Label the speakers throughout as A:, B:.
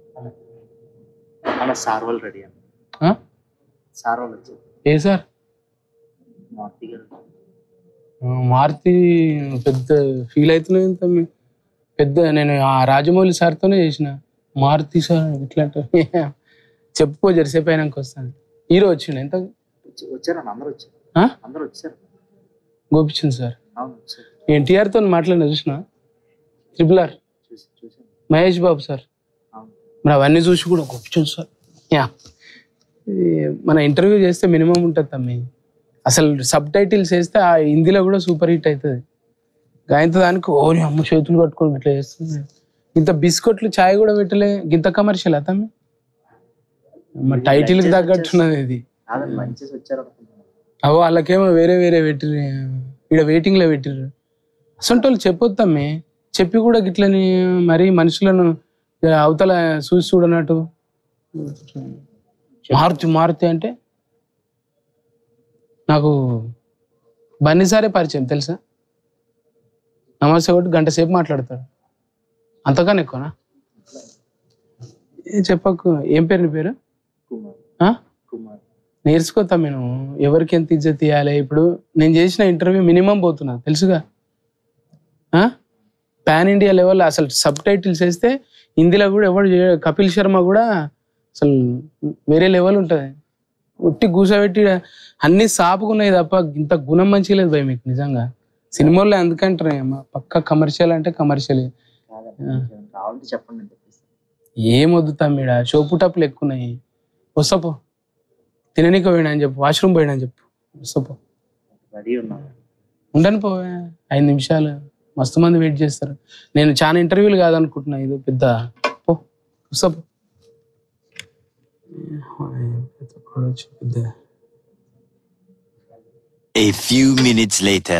A: అలా సార్ వాళ్ళు రెడీ అన్న
B: ఆ?
A: సార్ వాళ్ళు వచ్చారు
B: ఏ సార్
A: మార్తి గారు
B: ఆ, మారుతి పెద్ద ఫీల్ అవుతున్నాయి తమ్మి పెద్ద నేను ఆ రాజమౌళి సార్తోనే చేసిన మారుతి సార్ ఇట్లా అంటే చెప్పుకో జరిసేపు అయినాక వస్తాను హీరో వచ్చిండు ఎంత
A: వచ్చి- వచ్చారన్న అందరూ వచ్చారు
B: ఆ?
A: అందరూ వచ్చారు
B: గోపిచంద్ సార్
A: అవును వచ్చారు
B: ఎన్టీఆర్తో మాట్లాడిన చూసిన ట్రిపుల్ ఆర్
A: చూసి చూసాను
B: మహేష్ బాబు సార్
A: అవును
B: మరి అవన్నీ చూసి కూడా గోపిచంద్ సార్ యా ఇది మన ఇంటర్వ్యూ చేస్తే మినిమం ఉంటుంది తమ్మి అసలు సబ్ టైటిల్స్ వేస్తే ఆ హిందీలో కూడా సూపర్ హిట్ అవుతుంది గాయంత దానికి ఓని అమ్మ చేతులు పట్టుకొని ఇట్లా చేస్తుంది ఇంత బిస్కెట్లు చాయ్ కూడా పెట్టలే ఇంత కమర్షియల్ తమ్మి మా టైటిల్కి తగ్గట్టున్నది ఇది
A: కాదండి మంచిగా వచ్చారు అనుకుంటున్నాను
B: అవో వాళ్ళకేమో వేరే వేరే పెట్టిర్రు ఇక్కడ వెయిటింగ్లో పెట్టిర్రు అసలు వాళ్ళు చెప్పొద్దమ్మే చెప్పి కూడా గిట్లని మరి మనుషులను అవతల చూసి చూడనట్టు మారుతి మారుతి అంటే నాకు బన్నీసారే పరిచయం తెలుసా నమస్తే ఒకటి గంట సేపు మాట్లాడతాడు అంతకన్నా ఎక్కువనా ఏ చెప్పకు ఏం పేరు నీ పేరు
A: కుమార్
B: ఆ?
A: కుమార్
B: నేర్చుకోతా నేను ఎవరికి ఎంత ఇజ్జత్ ఇవ్వాలి ఇప్పుడు నేను చేసిన ఇంటర్వ్యూ మినిమం పోతున్నా తెలుసుగా పాన్ ఇండియా లెవెల్ అసలు సబ్ టైటిల్స్ వేస్తే హిందీలో కూడా ఎవరు చేయ- కపిల్ శర్మ కూడా అసలు వేరే లెవెల్ ఉంటుంది ఉట్టి కూసబెట్టి అన్ని సాపుకున్నాయి తప్ప ఇంత గుణం మంచిగా లేదు భయ మీకు నిజంగా సినిమాల్లో ఎందుకంటారు ఏమో పక్క కమర్షియల్ అంటే కమర్షియల్
A: కాదండి మీకేమైనా కావాలంటే చెప్పండి నేను తెప్పిస్తాను
B: ఏం వద్దుతా మీడ షోపు టప్పులు ఎక్కువ ఉన్నాయి వస్తపో తిననీకి పోయినా అని చెప్పు వాష్రూమ్ పోయినా అని చెప్పు వస్తపో
A: రెడీ ఉన్నాను
B: ఉండను పో ఐదు నిమిషాలు మస్తు మంది వెయిట్ చేస్తారు నేను చాలా ఇంటర్వ్యూలు కాదనుకుంటున్నా ఇది పెద్ద పో వస్తపో పెద్ద
C: A few minutes later.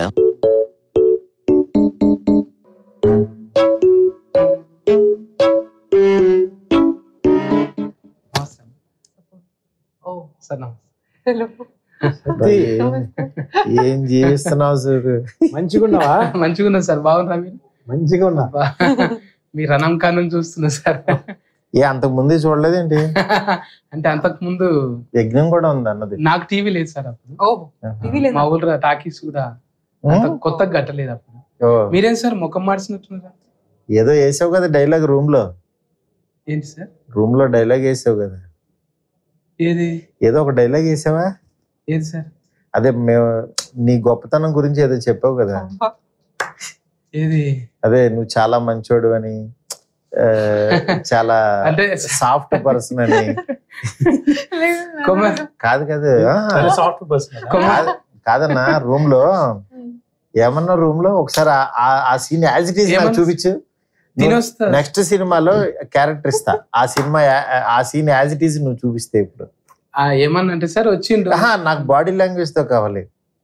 B: ఓ సార్ నమస్తే
D: ఏం జీవిస్తున్నావు చూడు
E: మంచిగా ఉన్నావా
B: మంచిగా ఉన్నా సార్ బాగున్నా మీరు
E: మంచిగా ఉన్నా
B: బా- మీ రణం కానం చూస్తున్నా సార్
D: ఏ అంతకు ముందే చూడలేదేంటి
B: అంటే అంతకు ముందు
D: యజ్ఞం కూడా ఉంది అన్నది
B: నాకు టీవీ లేదు సార్ అప్పుడు
F: ఓ
D: ఆహా.
F: టీవీ లేదా
B: మా ఊళ్ళో టాకీస్ కూడా అంత కొత్తగా కట్టలేదు అప్పుడు
D: ఓ,
B: మీరేం సార్ ముఖం మార్చినట్టున్నారా
D: ఏదో వేసావు కదా డైలాగ్ రూమ్ లో
B: ఏంటి సార్
D: రూమ్ లో డైలాగ్ వేసావు కదా
B: ఏది
D: ఏదో ఒక డైలాగ్ వేసావా
B: ఏది సార్
D: అదే మేము నీ గొప్పతనం గురించి ఏదో చెప్పావు కదా
F: అబ్బా.
B: ఏది
D: అదే నువ్వు చాలా మంచోడు అని ఆ, చాలా
B: అంటే
D: సాఫ్ట్ పర్సన్ అని
F: లేదు,
B: కొమ్మ-
D: కాదు కాదు ఆ,
E: సాఫ్ట్ పర్సన్
D: కాదు- కాదన్నా రూమ్ లో ఏమన్నా రూమ్ లో ఒకసారి ఆ- ఆ- ఆ సీన్ యాజ్ ఇట్ ఈస్ నాకు
B: ఏమన్నా?
D: చూపించు
B: తినొస్తా
D: నెక్స్ట్ సినిమాలో క్యారెక్టర్ ఇస్తా ఆ సినిమా యా- ఆ సీన్ యాజ్ ఇట్ ఈస్ నువ్వు చూపిస్తే ఇప్పుడు
B: ఆ, ఏమన్నా అంటే సార్ వచ్చిండ్రు
D: ఆహా, నాకు బాడీ లాంగ్వేజ్ తో కావాలి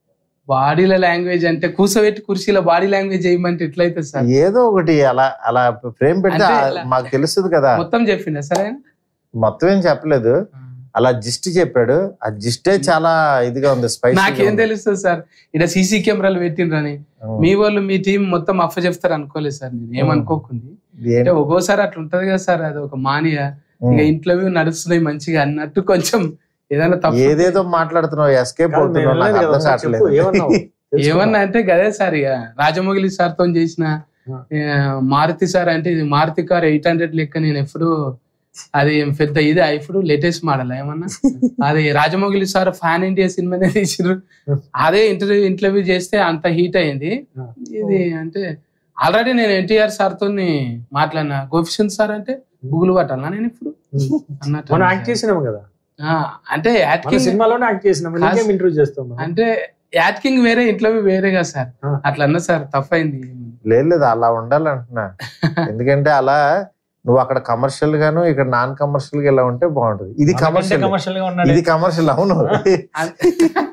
B: బాడీల లాంగ్వేజ్ అంటే కూర్చోబెట్టి కుర్చీలో బాడీ లాంగ్వేజ్ చేయమంటే ఎట్లయితే సార్
D: ఏదో ఒకటి అలా అలా ఫ్రేమ్ పెడితే
B: అంటే
D: ఆ-
B: ఇలా-
D: మాకు తెలుస్తుంది కదా
B: మొత్తం చెప్పిండ సరే ఆయన?
D: మొత్తం ఏం చెప్పలేదు అలా జిస్ట్ చెప్పాడు ఆ జిస్టే చాలా ఇదిగా ఉంది స్పైస్
B: నాకేం తెలుస్తుంది సార్ ఇక్కడ సీసీ కెమెరాలు పెట్టిండ్రని మీ వాళ్ళు మీ టీం మొత్తం అఫ్ఫ చెప్తారు అనుకోలేదు సార్ నేను ఏమనుకోకుంది అంటే ఒక్కోసారి అట్లా ఉంటది కదా సార్ అది ఒక మానియ ఇక ఇంట్లో నడుస్తున్నాయి మంచిగా అన్నట్టు కొంచెం ఏదైనా తప్పు
D: ఏదేదో మాట్లాడుతున్నావు ఎస్కేప్
E: కాదు, నేను
D: అవుతున్నావు నాకు
E: వినలేదు కదా,
D: అర్థం
E: ఒకసారి చెప్పు,
D: కావట్లేదు
E: ఏమన్నావు? తెలుసుకో.
B: ఏమన్నా అంటే గదే సార్ ఇక రాజమౌళి సార్ తో చేసిన
E: ఆ.
B: ఆ, మారుతి సార్ అంటే ఇది మారుతి కార్ ఎయిట్ హండ్రెడ్ లెక్క నేను ఎప్పుడు అది పెద్ద ఇది ఇప్పుడు లేటెస్ట్ మోడల్ ఏమన్నా అది రాజమౌళి సార్ ఫ్యాన్ ఇండియా సినిమానే తీసిర్రు అదే ఇంటర్వ్యూ ఇంటర్వ్యూ చేస్తే అంత హీట్ అయింది
E: ఆ.
B: ఇది అంటే ఆల్రెడీ నేను ఎన్టీఆర్ సార్ తోని మాట్లాడినా గోపిచంద్ సార్ అంటే గూగుల్ పట్టాలా నేను ఇప్పుడు అన్నట్టు
E: మనం యాక్ట్ చేసినాము కదా
B: ఆ, అంటే
E: మన
B: యాక్టింగ్
E: సినిమాలోనే యాక్ట్ చేసినాము
B: కాదు.
E: ఇంకేం ఇంటర్వ్యూ చేస్తాం మనం?
B: అంటే యాక్టింగ్ వేరే ఇంటర్వ్యూ వేరేగా సార్
E: ఆ.
B: అట్లా అన్న సార్ తప్పైంది
D: లేదు లేదు అలా ఉండాలంటున్నా ఎందుకంటే అలా నువ్వు అక్కడ కమర్షియల్ గాను ఇక్కడ నాన్ కమర్షియల్ గా ఇలా ఉంటే బాగుంటది ఇది
E: మనకంటే
D: కమర్షియల్
E: కమర్షియల్ గా ఉన్నాడు
D: ఇది కమర్షియల్ అవును
B: అంతే-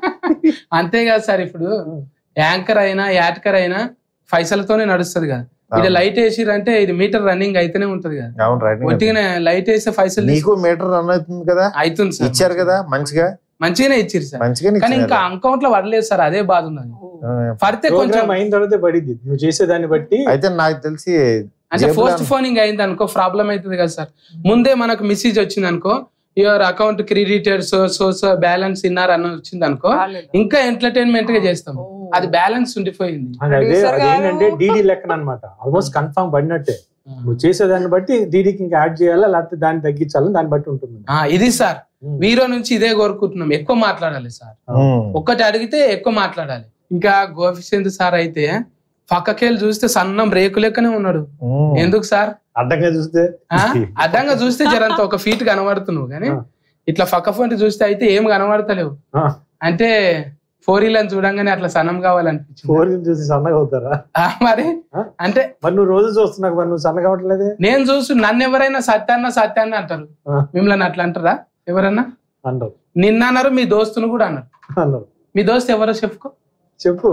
B: అంతేకాదు సార్ ఇప్పుడు యాంకర్ అయినా యాట్కర్ అయినా పైసలతోనే నడుస్తుంది కదా ఇది లైట్ వేసిరంటే ఇది మీటర్ రన్నింగ్ అయితేనే ఉంటది కదా
D: అవును రైట్
B: ఒట్టిగానే లైట్ వేస్తే పైసలు
D: నీకు మీటర్ రన్ అవుతుంది కదా
B: అవుతుంది సార్
D: ఇచ్చారు కదా మంచిగా
B: మంచిగానే ఇచ్చిరు సార్
D: మంచిగానే
B: కానీ ఇంకా
D: ఇచ్చారు
B: అకౌంట్ లో పడలేదు సార్ అదే బాధ ఉన్నది
D: ఆ,
B: పడితే కొంచెం
E: ప్రోగ్రామ్ అయిన తర్వాత పడింది నువ్వు చేసేదాన్ని బట్టి
D: అయితే నాకు తెలిసి
B: అంటే
D: జేబులో
B: పోస్ట్ ఫోనింగ్ అయింది అనుకో ప్రాబ్లం అవుతుంది కదా సార్ ముందే మనకు మెసేజ్ వచ్చింది అనుకో your account credited so so so balance ఇన్నారు అని వచ్చింది అనుకో
F: రాలేదు.
B: ఇంకా ఎంటర్టైన్మెంట్ గా చేస్తాం
F: ఓ.
B: అది బ్యాలెన్స్ ఉండిపోయింది
E: అండ్ అదే
F: Producer గారు-
E: అదేంటంటే డీడీ లెక్కన అనమాట ఆల్మోస్ట్ కన్ఫర్మ్ పడినట్టే నువ్వు చేసేదాన్ని బట్టి డీడీకి ఇంకా యాడ్ చేయాలా లేకపోతే దాన్ని తగ్గించాలని దాన్ని బట్టి ఉంటుంది
B: ఆ, ఇది సార్
E: ఉమ్.
B: వీరో నుంచి ఇదే కోరుకుంటున్నాం ఎక్కువ మాట్లాడాలి సార్
D: ఉమ్.
B: ఒక్కటి అడిగితే ఎక్కువ మాట్లాడాలి ఇంకా గోపిచంద్ సార్ అయితే పక్కకెళ్ళి చూస్తే సన్నం రేకు లెక్కనే ఉన్నాడు
D: ఉమ్.
B: ఎందుకు సార్
E: అడ్డంగా చూస్తే
B: ఆ? అడ్డంగా చూస్తే జరంత ఒక ఫీట్ కనబడుతున్నావు కానీ
E: ఆ.
B: ఇట్లా పక్క ఫోన్ చూస్తే అయితే ఏం కనబడతలేవు
E: ఆ.
B: అంటే ఫోర్ వీలర్ చూడంగానే అట్లా సన్నం కావాలనిపించింది
E: ఫోర్ చూసి సన్నగా అవుతారా
B: ఆ, మరి
E: ఆ?
B: అంటే
E: మరి నువ్వు రోజు చూస్తున్నావు మరి నువ్వు సన్నగా అవ్వట్లేదే
B: నేను చూసి నన్ను ఎవరైనా సత్యాన్న సత్యాన్న అంటారు
E: ఆ.
B: మిమ్మల్ని అట్లా అంటారా ఎవరన్నా
E: అన్నారు
B: నిన్న అన్నారు మీ దోస్తును కూడా అన్నారు
E: అన్నారు
B: మీ దోస్తు ఎవరో చెప్పుకో
E: చెప్పు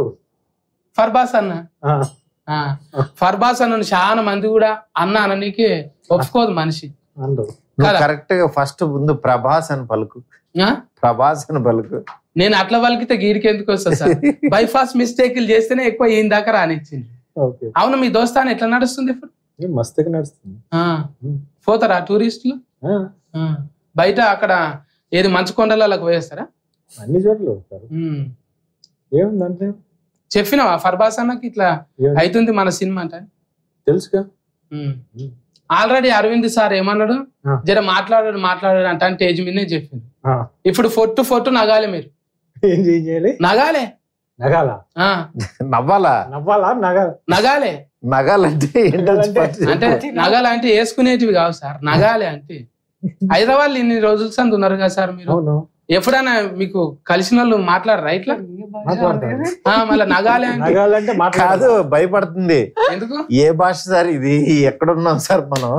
B: ఫర్బాస్ అన్న
E: ఆ,
B: ఆ, ఫర్బాస్ అన్న చాలా మంది కూడా అన్న అననీకి ఒప్పుకోదు మనిషి
E: అన్నారు
D: నువ్వు
B: కదా.
D: కరెక్ట్ గా ఫస్ట్ ముందు ప్రభాస్ అని పలుకు
B: ఆ?
D: ప్రభాస్ అని పలుకు
B: నేను అట్లా వాళ్ళకితే గీడికి ఎందుకు వస్తా సార్ బైపాస్ మిస్టేక్లు చేస్తేనే ఎక్కువ ఈయన దాకా రానిచ్చింది
E: ఓకే
B: అవును మీ దోస్తాను ఎట్లా నడుస్తుంది ఇప్పుడు
E: ఏం మస్తుగా నడుస్తుంది
B: ఆ, పోతారా టూరిస్టులు
E: ఆ,
B: ఆ, బయట అక్కడ ఏది మంచు కొండలకు పోయేస్తారా
E: అన్ని చోట్ల ఉంటారు
B: ఉమ్.
E: ఏముంది అంటే
B: చెప్పినావా ఫర్బాస్ అన్నకి ఇట్లా
E: ఏముంది?
B: అవుతుంది మన సినిమా అంటే
E: తెలుసుగా
B: um.
E: Um.
B: Already Arvind sir ఏమన్నాడు
E: ఆ.
B: జర మాట్లాడాడు మాట్లాడాడు అంటే అంటే స్టేజ్ మీదనే చెప్పింది
E: ఆ,
B: ఇప్పుడు ఫొట్టు ఫొట్టు నగాలి మీరు
E: ఏం చేయ- చేయాలి
B: నగాలే
E: నగాల
B: ఆ
D: నవ్వాలా
E: నవ్వాలా నగాల
B: నగాలే
D: నగాలంటే ఏంటో
E: నగాలంటే-
B: అంటే నగాలు అంటే వేసుకునేటివి కావు సార్ నగాలే అంటే హైదరాబాద్ ఇన్ని రోజుల సంది ఉన్నారు కదా సార్ మీరు
E: అవును
B: ఎప్పుడైనా మీకు కలిసిన వాళ్ళు మాట్లాడరా ఇట్లా
E: మాట్లాడతాను.
B: ఆ, మళ్ళీ నగాలే అంటే
E: నగాలంటే
D: కాదు
E: మాట్లాడదు
D: భయపడుతుంది
B: ఎందుకు
D: ఏ భాష సార్ ఇది ఎక్కడున్నాం సార్ మనం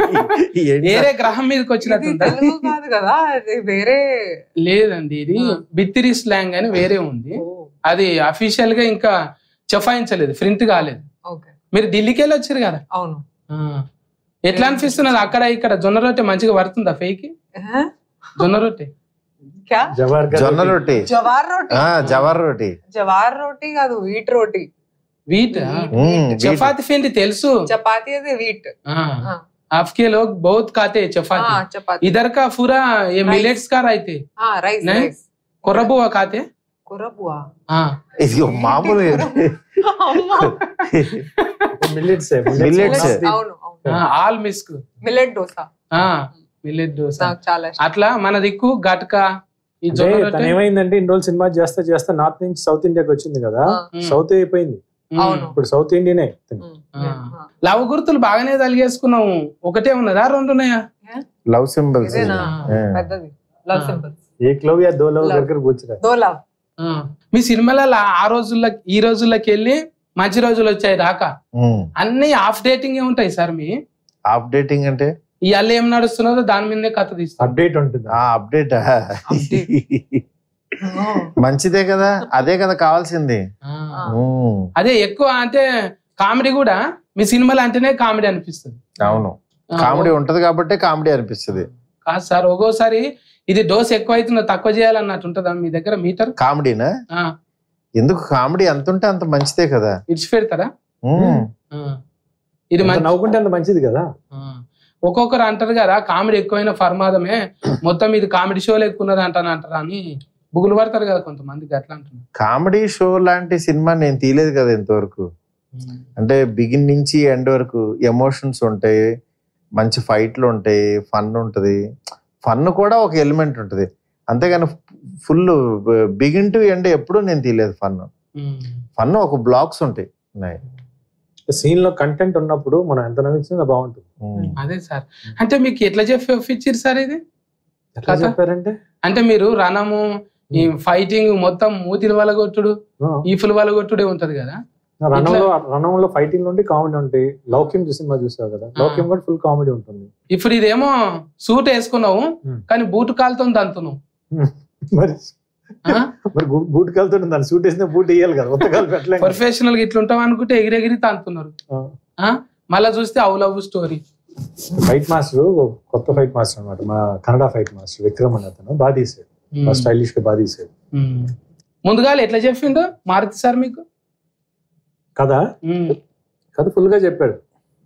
D: ఏంటి
B: వేరే
D: సార్?
B: గ్రహం మీదకి
F: ఇది
B: వచ్చినట్టుందా
F: తెలుగు కాదు కదా అది వేరే
B: లేదండి ఇది
F: ఆ.
B: బిత్తిరి స్లాంగ్ అని వేరే ఉంది
F: ఓ,
B: అది అఫీషియల్ గా ఇంకా చెఫాయించలేదు ప్రింట్ కాలేదు
F: ఓకే
B: మీరు ఢిల్లీకి వెళ్ళి వచ్చారు కదా
F: అవును
B: ఆ. ఎట్లా అనిపిస్తున్నది అక్కడ ఇక్కడ జొన్న రొట్టె మంచిగా పడుతుందా ఫేకి
F: ఆ?
B: జొన్న రొట్టె
F: క్యా
E: జవార్
D: జొన్న రొట్టి
F: జవార్ రోటీ
D: ఆ జవర్ రొట్టి
F: జవార్ రోటీ కాదు వీట్ రోటీ
B: వీట్
D: ఉమ్, వీటి-
B: చపాతి పిండి తెలుసు
F: చపాతీ అది వీట్
B: हाँ आपके लोग बहुत खाते हैं चपाती
F: చపాతీ
B: इधर का पूरा ये
F: Rice.
B: मिलेट्स का रहते
F: రైస్
B: नहीं?
F: రైస్
B: कोरबुआ खाते
F: కురబువా
B: हाँ
D: ఇది మామూలు
E: మిల్లెట్స్
D: Millets.
F: అవును అవును
B: हाँ ఆల్ మిస్క్
F: మిల్లెట్ దోసా
B: हाँ మిల్లెట్ దోశ
F: నాకు చాలా ఇష్టం
B: అట్లా మన దిక్కు గట్కా ఈ
E: అంటే
B: జొన్న
E: తను
B: రొట్టె
E: ఏమైందంటే ఇన్ని రోజులు సినిమా చేస్తా చేస్తా నార్త్ నుంచి సౌత్ ఇండియాకి వచ్చింది కదా
F: ఆ,
B: ఉమ్,
E: సౌత్ అయిపోయింది
B: ఉమ్.
F: అవును.
E: ఇప్పుడు సౌత్ ఇండియనే తను.
F: ఉమ్,
B: ఆ.
F: ఆ.
B: లవ్ గుర్తులు బాగానే తలిగేసుకున్నాము ఒకటే ఉన్నదా రెండు ఉన్నాయా
D: లవ్ సింబల్స్
F: ఇదేనా
B: ఆ.
F: పెద్దది లవ్
B: ఆ.
F: సింబల్స్
E: ఏ క్లవ్ యా దో లవ్
F: Love.
E: దగ్గర కూర్చురా
F: దో లవ్
B: ఆ. మీ సినిమాలలో ఆ రోజుల్లో ఈ రోజుల్లోకి వెళ్ళి మంచి రోజులు వచ్చాయి రాక అన్ని హాఫ్ డేటింగ్ ఏ ఉంటాయి సార్ మీ
D: అప్డేటింగ్ అంటే
B: ఇవాళ ఏం నడుస్తున్నదో దాని మీదనే కథ తీస్తారు
E: అప్డేట్ ఉంటుంది
D: ఆ అప్డేట్ మంచిదే కదా అదే కదా కావాల్సింది
B: ఆ.
D: ఉమ్,
B: అదే ఎక్కువ అంటే కామెడీ కూడా మీ సినిమాలు అంటేనే కామెడీ అనిపిస్తుంది
D: అవును
B: ఆ,
D: కామెడీ ఉంటది కాబట్టి కామెడీ అనిపిస్తుంది
B: కాదు సార్ ఒక్కోసారి ఇది డోస్ ఎక్కువ అవుతుందో తక్కువ చేయాలన్నట్టు ఉంటుందా మీ దగ్గర మీటర్
D: కామెడీనా ఎందుకు కామెడీ ఎంత ఉంటే అంత మంచిదే కదా
B: ఇడిచి పెడతారా
D: ఉమ్,
B: ఆ. ఇది
E: ఎంత
B: మంచి
E: నవ్వుకుంటే అంత మంచిది కదా
B: ఆ. ఒక్కొక్కరు అంటారు కదా కామెడీ ఎక్కువైన ఫర్మాదమే మొత్తం ఇది కామెడీ షోలు ఎక్కువ ఉన్నది అంటాను అంటారా అని బుగులు పడతారు కదా కొంతమందికి అట్లా అంటున్నారు
D: కామెడీ షో లాంటి సినిమా నేను తీయలేదు కదా ఇంతవరకు అంటే బిగిన్ నుంచి ఎండ్ వరకు ఎమోషన్స్ ఉంటాయి మంచి ఫైట్లు ఉంటాయి ఫన్ ఉంటుంది ఫన్ కూడా ఒక ఎలిమెంట్ ఉంటుంది అంతేగాని ఫుల్ బిగిన్ టు ఎండ్ ఎప్పుడూ నేను తీయలేదు ఫన్
B: ఉమ్.
D: ఫన్ ఒక బ్లాక్స్ ఉంటాయి ఉన్నాయి.
E: సీన్ లో కంటెంట్ ఉన్నప్పుడు మనం ఎంత నవ్వించినా బాగుంటుంది
D: ఉమ్.
B: అదే సార్ అంటే మీకు ఎట్లా చెప్పిచ్చారు సార్ ఇది
E: ఎట్లా
B: కథ?
E: చెప్పారంటే
B: అంటే మీరు రణము ఈ ఫైటింగ్ మొత్తం మూతిల వలగొట్టుడు
E: ఆ,
B: ఈఫుల వలగొట్టుడే ఉంటది కదా
E: రణంలో రణంలో ఫైటింగ్ నుండి కామెడీ ఉంటాయి లౌక్యం సినిమా చూసావు కదా లౌక్యం కూడా ఫుల్ కామెడీ ఉంటుంది
B: ఇప్పుడు ఇదేమో సూట్ వేసుకున్నావు
E: ఉమ్.
B: కానీ బూట్ కాలుతో దంతున్నావు
E: మరి
B: ఆ?
E: మరి బూ- బూట్ కాలుతుంది దాన్ని సూట్ వేసిన బూట్ వేయాలి కదా కొత్త కాలు పెట్టలేం కదా.
B: ప్రొఫెషనల్ గా ఇట్లుంటాం అనుకుంటే ఎగిరెగిరి తంతున్నారు
E: ఆ.
B: ఆ? మళ్ళా చూస్తే అవు లవ్ స్టోరీ
E: ఫైట్ మాస్టర్ కొత్త ఫైట్ మాస్టర్ అన్నమాట మా కన్నడ ఫైట్ మాస్టర్ విక్రమ్ అని అతను బాగా తీసాడు బాగా స్టైలిష్ గా బాగా తీసాడు
B: ముందుగా ఎట్లా చెప్పిండో మారుతి సార్ మీకు
E: కదా
B: ఉమ్.
E: కథ ఫుల్ గా చెప్పాడు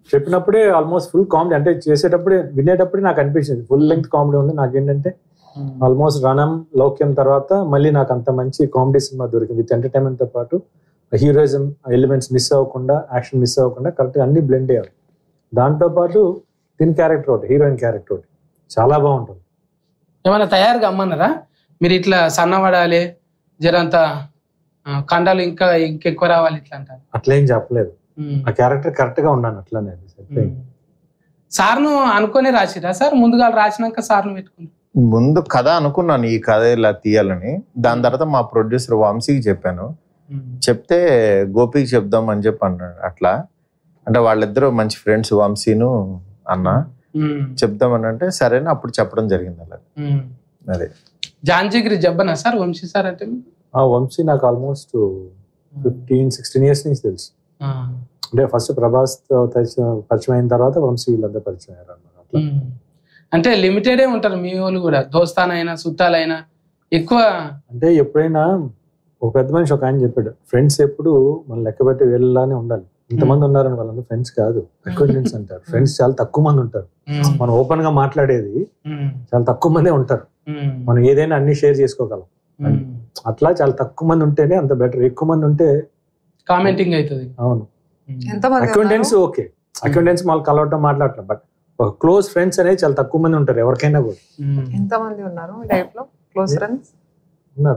E: చెప్పినప్పుడే ఆల్మోస్ట్ ఫుల్ కామెడీ అంటే చేసేటప్పుడే వినేటప్పుడే నాకు అనిపించింది ఫుల్ లెంగ్త్ కామెడీ ఉంది నాకేంటంటే ఆల్మోస్ట్ రణం లౌక్యం తర్వాత మళ్ళీ నాకు అంత మంచి కామెడీ సినిమా దొరికింది విత్ ఎంటర్టైన్మెంట్ తో పాటు హీరోయిజం ఎలిమెంట్స్ మిస్ అవ్వకుండా యాక్షన్ మిస్ అవ్వకుండా కరెక్ట్గా అన్ని బ్లెండ్ అయ్యారు దాంతో పాటు దీని క్యారెక్టర్ ఒకటి హీరోయిన్ క్యారెక్టర్ ఒకటి చాలా బాగుంటుంది
B: ఏమైనా తయారుగా అమ్మన్నారా మీరు ఇట్లా సన్నబడాలి జరంత ఆ, కండాలు ఇంకా ఇంకెక్కువ రావాలి ఇట్లా అంటారు
E: అట్లేం చెప్పలేదు
B: ఉమ్.
E: ఆ క్యారెక్టర్ కరెక్ట్ గా ఉన్నాను అట్లానే అది సరిపోయింది.
B: సార్ను అనుకునే రాసిరా సార్ ముందుగా రాసినాక సార్ను పెట్టుకుంటారు
D: ముందు కథ అనుకున్నాను ఈ కథ ఇలా తీయాలని దాని తర్వాత మా ప్రొడ్యూసర్ వంశీకి చెప్పాను చెప్తే గోపికి చెప్దాం అని చెప్పి అన్నాడు అట్లా అంటే వాళ్ళిద్దరూ మంచి ఫ్రెండ్స్ వంశీను అన్న చెప్దామని అంటే సరేనా అప్పుడు చెప్పడం జరిగింది అలా అదే
B: జాంజగిరి జబ్బనా సార్ వంశీ సార్ అంటే మీకు?
E: ఆ వంశీ నాకు ఆల్మోస్ట్ ఫిఫ్టీన్ సిక్స్టీన్ ఇయర్స్ నుంచి తెలుసు
B: ఆ.
E: అంటే ఫస్ట్ ప్రభాస్ తో పరిచయం పరిచయం అయిన తర్వాత వంశీ వీళ్ళంతా పరిచయం అయ్యారు అన్నమాట అట్లా
B: ఉమ్. అంటే లిమిటెడే ఉంటారు మీ వాళ్ళు కూడా దోస్తానైనా చుట్టాలైనా ఎక్కువ
E: అంటే ఎప్పుడైనా ఒక పెద్ద మనిషి ఒక ఆయన చెప్పాడు ఫ్రెండ్స్ ఎప్పుడు మనం లెక్క పెట్టి వెళ్ళలానే ఉండాలి ఇంతమంది ఉన్నారని వాళ్ళందరూ ఫ్రెండ్స్ కాదు అక్వైంటెన్స్ అంటారు ఫ్రెండ్స్ చాలా తక్కువ మంది ఉంటారు
B: ఉమ్.
E: మనం ఓపెన్ గా మాట్లాడేది
B: ఉమ్.
E: చాలా తక్కువ మందే ఉంటారు
B: ఉమ్.
E: మనం ఏదైనా అన్ని షేర్ చేసుకోగలం
B: ఉమ్.
E: అట్లా చాలా తక్కువ మంది ఉంటేనే అంత బెటర్ ఎక్కువ మంది ఉంటే
B: కామెంటింగ్ అవుతుంది
E: అవును
F: ఎంతమంది
E: అక్వైంటెన్స్ ఓకే అక్వైంటెన్స్ వాళ్ళు కలవటం మాట్లాడటం బట్ ఒక క్లోజ్ ఫ్రెండ్స్ అనేది చాలా తక్కువ మంది ఉంటారు ఎవరికైనా కూడా
B: ఉమ్.
F: ఎంతమంది ఉన్నారు లైఫ్ లో క్లోజ్ ఫ్రెండ్స్
E: ఉన్నారు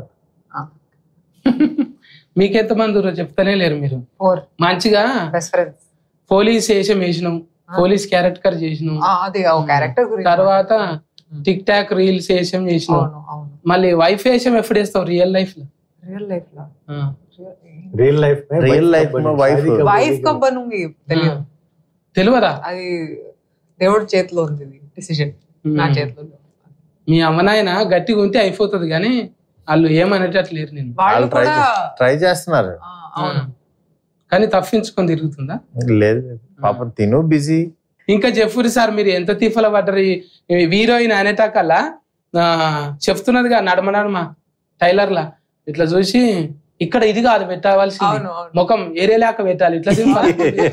B: మీకెంత మంది ఉర్రో చెప్తానే లేరు మీరు
F: ఫోర్
B: మంచిగా
F: బెస్ట్ ఫ్రెండ్స్
B: పోలీస్ వేషం వేసినాం పోలీస్ క్యారెక్టర్ చేసినాం
F: అది ఆ క్యారెక్టర్ గురించి
B: తర్వాత టిక్ టాక్ రీల్స్ వేషం చేసినాం
F: అవును అవును
B: మళ్ళీ వైఫ్ వేషం ఎప్పుడు వేస్తావు రియల్ లైఫ్ లో
F: రియల్ లైఫ్ లో
E: రియల్ లైఫ్
D: Real life లో wife.
F: వైఫ్ కబ్బనుంగి తెలియదు
B: తెలియదా
F: అది దేవుడి చేతిలో ఉంది డిసిషన్ నా చేతిలో లేవు.
B: మీ అమ్మనాయన గట్టిగా ఉంటే అయిపోతుంది కానీ వాళ్ళు ఏమనేటట్లు లేరు నేను
F: వాళ్ళు
D: వాళ్ళు try
F: కూడా
D: ట్రై చేస్తున్నారు
F: ఆ, అవును
B: కానీ తప్పించుకొని తిరుగుతుందా
D: లేదు లేదు. పాపం తిను బిజీ
B: ఇంకా చెప్పురి సార్ మీరు ఎంత తీఫల పడ్డరు హీరోయిన్ అనేటాకల్లా ఆ, చెప్తున్నదిగా నడమ నడమ టైలర్లా ఇట్లా చూసి ఇక్కడ ఇది కాదు పెట్టవలసింది
F: అవును అవును
B: ముఖం ఏరేలాక పెట్టాలి ఇట్లా దింపాలి.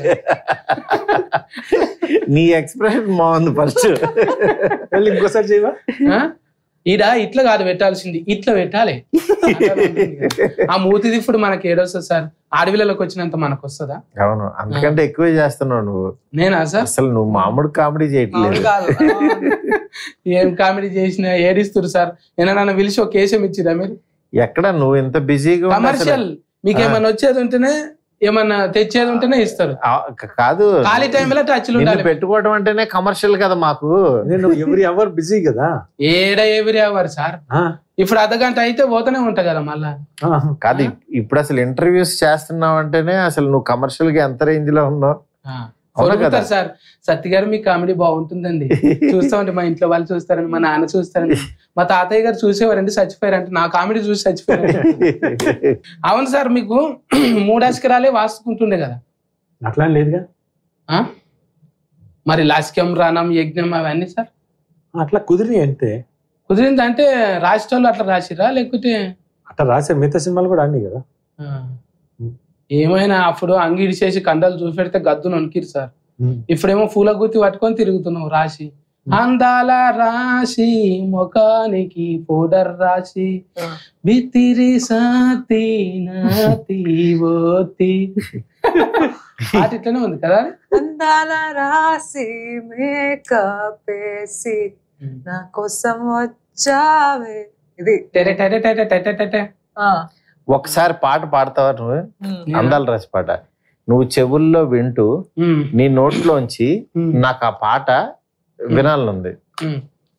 D: నీ ఎక్స్ప్రెషన్ బాగుంది ఫస్ట్
E: వెళ్ళి ఇంకోసారి చేయవా
B: ఆ? ఈడ ఇట్లా కాదు పెట్టాల్సింది ఇట్లా పెట్టాలి ఆ మూతి దిప్పుడు మనకి ఏడొస్తుంది సార్ అడవిలలోకి వచ్చినంత మనకు వస్తుందా
D: అవును అంతకంటే ఎక్కువే చేస్తున్నావు నువ్వు
B: నేనా సార్
D: అసలు నువ్వు మామూలు కామెడీ
F: అవును
D: చేయట్లేదు
F: కాదు
B: ఏం కామెడీ చేసినా ఏడిస్తురు సార్ ఏనా నన్ను పిలిచి ఒక కేసం ఇచ్చిరా మీరు
D: ఎక్కడ నువ్వు ఇంత బిజీగా ఉండి అసలు-
B: కమర్షియల్ మీకు ఏమన్నా వచ్చేది ఉంటేనే ఏమన్నా తెచ్చేది ఉంటేనే ఇస్తారు
D: ఆ, క- కాదు
B: ఖాళీ టైంలో టచ్లు
D: నిన్ను
B: ఉండాలి
D: పెట్టుకోవడం అంటేనే కమర్షియల్ కదా మాకు
E: నేను ఎవ్రీ అవర్ బిజీ కదా
B: ఏడ ఎవరి అవ్వరు సార్
E: ఆ,
B: ఇప్పుడు అర్ధగంట అయితే పోతూనే ఉంటా కదా మళ్ళా
E: ఆ,
D: కాదు ఇప్- ఇప్పుడు అసలు ఇంటర్వ్యూస్ చేస్తున్నావు అంటేనే అసలు నువ్వు కమర్షియల్ గా ఎంత రేంజ్ లో ఉన్నావు అవునా కదా?
B: కొనుక్కుంటారు సార్ సత్తి గారు మీ కామెడీ బాగుంటుందండి చూస్తామండి మా ఇంట్లో వాళ్ళు చూస్తారండి మా నాన్న చూస్తారండి మా తాతయ్య గారు చూసేవారండి చచ్చిపోయారంటే నా కామెడీ చూసి చచ్చిపోయారు అవును సార్ మీకు మూడు అస్కరాలే వాసుకుంటుండే కదా
E: అట్లా అని లేదుగా
B: ఆ? మరి లాస్క్యం రానం యజ్ఞం అవన్నీ సార్
E: అట్లా కుదిరి అంతే
B: కుదిరింది అంటే రాష్ట్రాలు అట్లా రాసిరా లేకపోతే
E: అట్లా రాసే మిగతా సినిమాలు కూడా అన్ని కదా
B: ఆ, ఏమైనా అప్పుడు అంగిడి చేసి కండలు చూపెడితే గద్దును వణికిరు సార్ ఇప్పుడేమో పూల గుత్తి పట్టుకొని తిరుగుతున్నావు రాసి అందాల రాశి ముఖానికి పౌడర్ రాసి బిత్తిరి సాతి నాతి ఓతి పాట ఇట్లనే ఉంది కదా
F: అందాల రాసి మేకప్ వేసి నా కోసం వచ్చావే ఇది
B: టెరె టెరె టెరె టెరె టెరె.
F: ఆ,
D: ఒకసారి పాట పాడతావా నువ్వు
F: ఉమ్.
D: అందాల రాసి పాట నువ్వు చెవుల్లో వింటూ
B: ఉమ్,
D: నీ నోట్లోంచి
B: ఉమ్,
D: నాకు ఆ పాట వినాలనుంది
B: ఉమ్.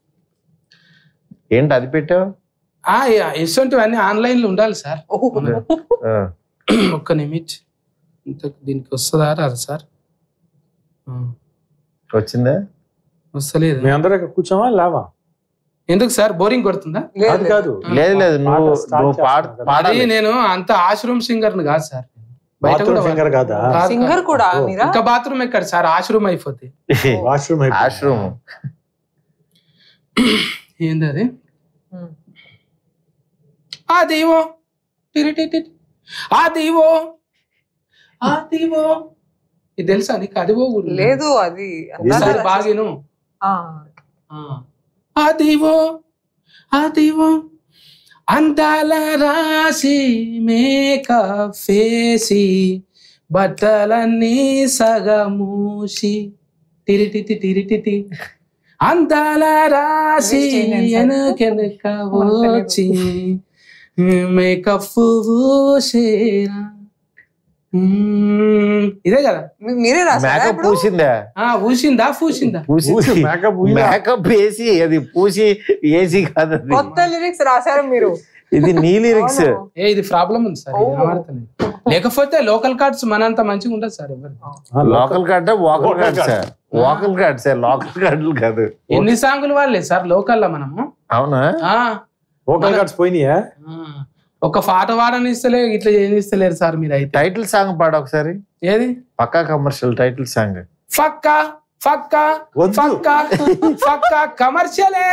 D: ఏంటి అది పెట్టావు
B: ఆ, యా, ఇటువంటివన్నీ ఆన్లైన్ లో ఉండాలి సార్
F: ఓహో.
D: ఆ,
B: ఒక్క నిమిష్ ఇంత దీనికి వస్తుందా రాదు సార్ ఆ,
D: వచ్చిందా
B: వస్తలేదు
E: మీ అందరూ ఇక్కడ కూర్చోమా లేవా
B: ఎందుకు సార్ బోరింగ్ కొడుతుందా
F: లేదు,
E: అది
F: లేదు.
E: కాదు
D: లేదు లేదు నువ్వు
E: పాట start
D: నువ్వు పాడ
E: చేస్తున్నావు కదా.
B: అది
D: పాడాలి
B: నేను అంత ఆశ్రూమ్ సింగర్ కాదు సార్ బయట
E: బాత్రూమ్
B: కూడా
E: సింగర్ కాదా
B: కాదు,
F: సింగర్
B: కాదు.
F: కూడా
E: ఓ.
F: మీరా
B: ఇంకా బాత్రూమ్ ఎక్కడ సార్ ఆశ్రూమ్ అయిపోతే
E: వాష్రూమ్
D: ఆశ్రమం
B: ఏంది అది
F: ఉమ్.
B: ఇది తెలుసా నీకు అది పోకూడదు
F: లేదు అది
B: ఒకసారి బాగా విను.
F: ఆ,
B: ఆ. అదివో అదివో అందాల రాసి మేకప్ వేసి బట్టలన్నీ సగమూసి తిరిటిటి తిరిటిటి అందాల రాసి
F: Waste చేయండి సార్.
B: వెనకెనక వచ్చి మేకప్ పూసేరా మ్మ్. ఇదే కదా
F: మీ- మీరే రాసారా
D: మేకప్
F: ఇప్పుడు?
D: పూసిందా
B: ఆ ఊసిందా పూసిందా
D: పూసి
E: మేకప్
D: మేకప్ వేసి అది పూసి ఏసీ కాదు అది
F: కొత్త లిరిక్స్ రాశారు మీరు
D: ఇది నీ లిరిక్స్
F: అవును.
B: ఏ ఇది ప్రాబ్లం ఉంది సార్ ఇది
F: ఓ.
B: కనబడతలేదు. లేకపోతే లోకల్ కార్డ్స్ మనంత మంచిగా ఉంటుంది సార్ ఎవరు
D: local card vocal
E: Vocal
D: card
E: card.
D: Sir vocal card sir local కార్డులు కాదు
B: ఎన్ని సాంగులు వాళ్ళే సార్ లోకల్ లో మనము
D: అవునా
B: ఆ,
E: వోకల్ కార్డ్స్ పోయినాయా
B: ఆ. ఒక పాట వాడనిస్తలే ఇట్లా చేయనిస్తలేరు సార్ మీరు అయితే
D: టైటిల్ సాంగ్ పాడ ఒకసారి
B: ఏది
D: పక్కా కమర్షియల్ టైటిల్ సాంగ్
B: ఫక్క ఫక్క
E: వద్దు.
B: ఫక్క ఫక్క కమర్షియలే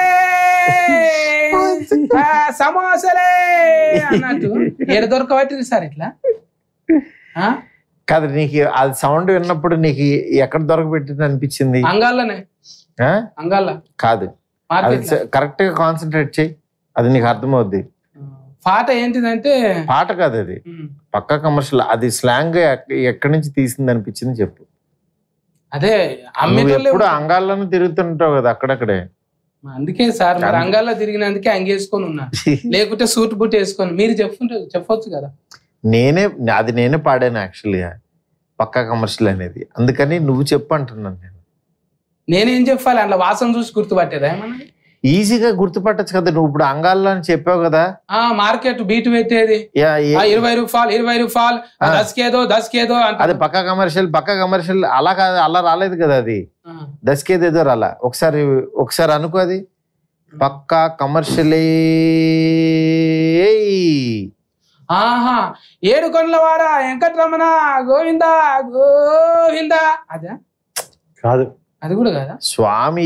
B: ఆ, సమోసలే అన్నట్టు ఏడు దొరకబట్టింది సార్ ఇట్లా ఆ?
D: కాదు నీకు అది సౌండ్ విన్నప్పుడు నీకు ఎక్కడ దొరకబెట్టింది అనిపించింది
B: అంగాల్లోనే
D: ఆ?
B: అంగాల్ల
D: కాదు అది
B: మార్కెట్
D: కరెక్ట్ గా కాన్సన్ట్రేట్ చేయి అది నీకు అర్థమవుద్ది
B: పాట ఏంటిదంటే
D: పాట కాదు అది
B: ఉమ్,
D: పక్కా కమర్షియల్ అది స్లాంగ్ ఎక్కడి నుంచి తీసింది అనిపించింది చెప్పు
B: అదే
D: నువ్వు
B: అమ్మేటోళ్ళే
D: ఎప్పుడు
B: ఉంటారు.
D: అంగాల్లోనే తిరుగుతుంటావు కదా అక్కడక్కడే
B: అందుకే సార్ మరి అంగాల్లో తిరిగినందుకే అంగేసుకొని ఉన్నా లేకుంటే సూట్ బూట్ వేసుకొని మీరు చెప్పుంటే చెప్పొచ్చు కదా
D: నేనే అది నేనే పాడాను యాక్చువల్గా పక్కా కమర్షియల్ అనేది అందుకని నువ్వు చెప్పు అంటున్నాను నేను
B: నేనేం చెప్పాలి అందులో వాసన చూసి గుర్తుపట్టేదా ఏమన్నా
D: ఈజీగా గుర్తుపట్టచ్చు కదా నువ్వు ఇప్పుడు అంగాల్లో అని చెప్పావు కదా
B: ఆ మార్కెట్ బీట్ పెట్టేది
D: యా, ఏ-
B: ఆ ఇరవై రూపాయలు ఇరవై రూపాయలు
D: ఆ.
B: దస్కేదో దస్కేదో
D: అది
B: అంటే
D: పక్కా కమర్షియల్ పక్కా కమర్షియల్ అలా కాదు అలా రాలేదు కదా అది దశకేది ఏదో రాలా ఒకసారి ఒకసారి అనుకో అది పక్కా కమర్షియలే
B: ఆహా ఏడు కొండల వాడ వెంకటరమణ గోవిందా గోవిందా అదే
E: కాదు
B: అది కూడా కదా
D: స్వామి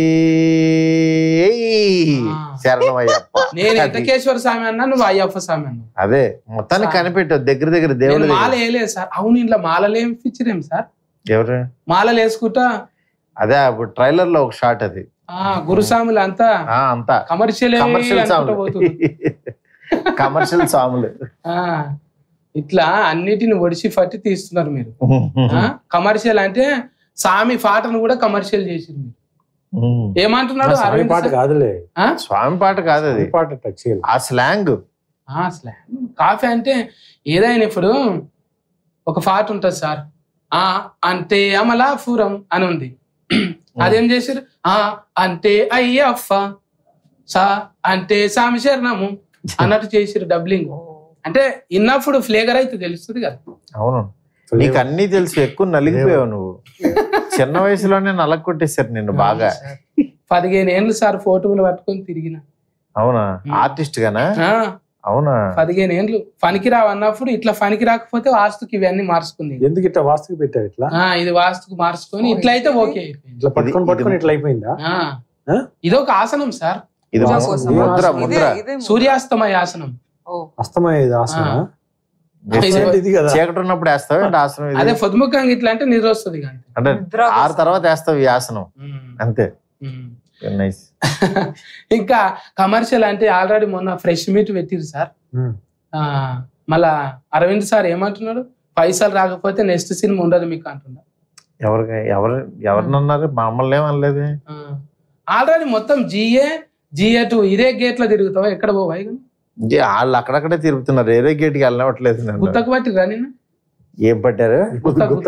B: ఆ.
D: శరణమయ్యప్ప
B: నేను
D: అది.
B: వెంకటేశ్వర స్వామి అన్నా నువ్వు అయ్యప్ప స్వామి అన్నా
D: అదే మొత్తానికి
B: సార్.
D: కనిపెట్టావు దగ్గర దగ్గర దేవుడు
B: నేను మాల వేయలేదు సార్ అవును ఇంట్లో మాలలు ఏం పిచ్చిరేం సార్
D: ఎవరు
B: మాలలు వేసుకుంటా
D: అదే అప్పుడు ట్రైలర్ లో ఒక షాట్ అది
B: ఆ గురుస్వాములు అంతా
D: ఆ అంతా
B: కమర్షియల్
D: కమర్షియల్ సాములు
B: పోతుంది
D: కమర్షియల్ సాములు
B: ఆ, ఇట్లా అన్నిటిని ఒడిసి పట్టి తీస్తున్నారు మీరు కమర్షియల్ అంటే సామి పాటను కూడా కమర్షియల్ చేసింది మీరు ఏమంటున్నాడు
E: స్వామి
B: అరవింద్
E: పాట
B: సార్?
E: కాదులే
B: ఆ?
D: స్వామి పాట కాదు అది
E: స్వామి పాట టచ్ చేయాలి
D: ఆ స్లాంగ్
B: ఆ, అసలే కాఫీ అంటే ఏదైనా ఇప్పుడు ఒక పాట ఉంటుంది సార్ ఆ అంటే అమలాపురం అని ఉంది అదేం చేశారు ఆ అంటే అయ్యప్ప సా అంటే సామి శరణము అన్నట్టు చేసిరు డబ్లింగ్ అంటే ఇన్నప్పుడు ఫ్లేగర్ అయితే తెలుస్తుంది కదా
D: అవును నీకు అన్ని తెలుసు ఎక్కువ నలిగిపోయావు నువ్వు చిన్న వయసులోనే నలగ కొట్టేశారు నిన్ను బాగా
B: పదిహేను ఏళ్ళు సార్ ఫోటోలు పట్టుకొని తిరిగిన
D: అవునా ఆర్టిస్ట్ గానా
B: ఆ,
D: అవునా
B: పదిహేను ఏండ్లు పనికి రావు అన్నప్పుడు ఇట్లా పనికి రాకపోతే వాస్తుకి ఇవన్నీ మార్చుకుంది
E: ఎందుకు ఇట్లా వాస్తుకి పెట్టావు ఇట్లా
B: ఆ, ఇది వాస్తుకు మార్చుకొని ఇట్లా అయితే ఓకే అయిపోయింది
E: ఇట్లా పట్టుకొని
D: ఇది-
E: పట్టుకొని ఇట్లా అయిపోయిందా
B: ఆ.
E: ఆ?
B: ఇదొక ఆసనం సార్
D: ఇది
F: పూజ
D: ము-
F: కోసం.
D: ముద్ర
E: ఇదే-
D: ముద్ర
F: ఇదే ముద్ర.
B: సూర్యాస్తమయ ఆసనం
F: ఓ,
E: అస్తమయ్యేది ఆసన
B: ఆ. ఇది-
E: ఏంటి ఇది కదా
D: చీకటి ఉన్నప్పుడు వేస్తావు ఏంటి ఆసనం ఇది?
B: అదే పొద్దుముఖంగా ఇట్లా అంటే నిద్ర వస్తుంది కానీ
D: అంటే
F: నిద్ర
D: ఆరు
F: కోసం.
D: తర్వాత వేస్తావు ఈ ఆసనం అంతే నైస్
B: ఇంకా కమర్షియల్ అంటే ఆల్రెడీ మొన్న ఫ్రెష్ మీట్ పెట్టిరు సార్
E: ఉమ్.
B: ఆ, మళ్ళా అరవింద్ సార్ ఏమంటున్నాడు పైసలు రాకపోతే నెక్స్ట్ సినిమా ఉండదు మీకు అంటున్నా
D: ఎవరికి ఎవరు ఎవరినన్నారు మమ్మల్ని ఏమనలేదు
B: ఆల్రెడీ మొత్తం జిఏ జిఏ టూ ఇదే గేట్ లో తిరుగుతావా ఎక్కడ పోవాయి
D: ఇది వాళ్ళు అక్కడక్కడే తిరుగుతున్నారు ఏరే గేట్కి వెళ్ళవట్లేదు నన్ను
B: గుత్తకు పట్టి రా నిన్న
D: ఏం పట్టారు
B: గుత్త గుత్త